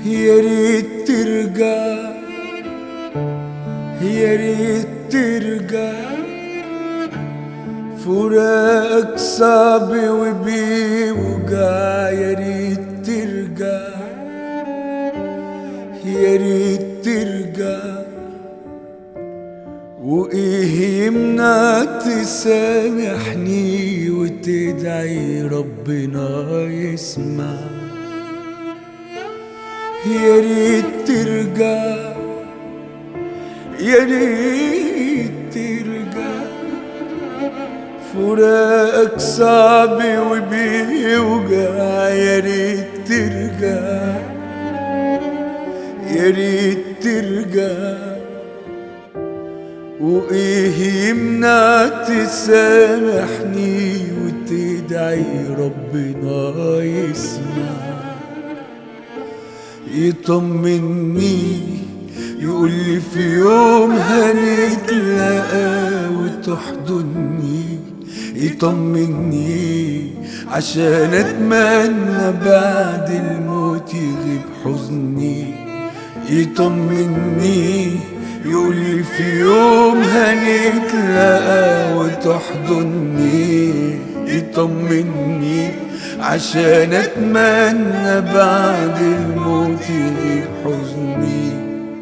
يا ريت ترجع يا ريت ترجع فراقك صعب وبيوجع يا ريت ترجع يا ريت ترجع وايه يمنع تسامحني وتدعي ربنا يسمع يا ريت ترجع يا ريت ترجع فراقك صعب وبيوجع يا ريت ترجع يا ريت ترجع وايه يمنع تسامحني وتدعي ربنا يسمع يطمني يقول لي في يوم هنتلاقى وتحضني يطمني عشان اتمنى بعد الموت يغيب حزني يطمني يقول لي في يوم هنتلاقى وتحضني يطمني عشان اتمنى بعد الموت يغيب حزني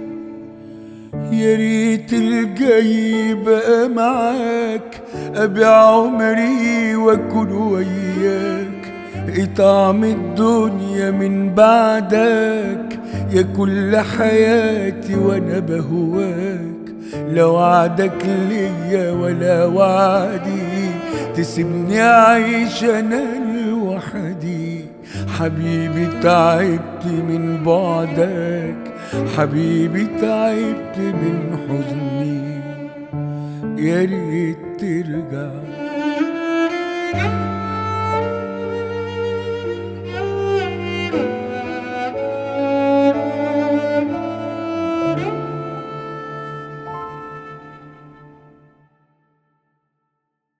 يا ريت الجاي بقى معاك ابيع عمري واكون وياك طعم الدنيا من بعدك يا كل حياتي وانا بهواك لا وعدك ليا ولا وعدي تسيبني اعيش انا لوحدي حبيبي تعبت من بعدك حبيبي تعبت من حزني يا ريت ترجع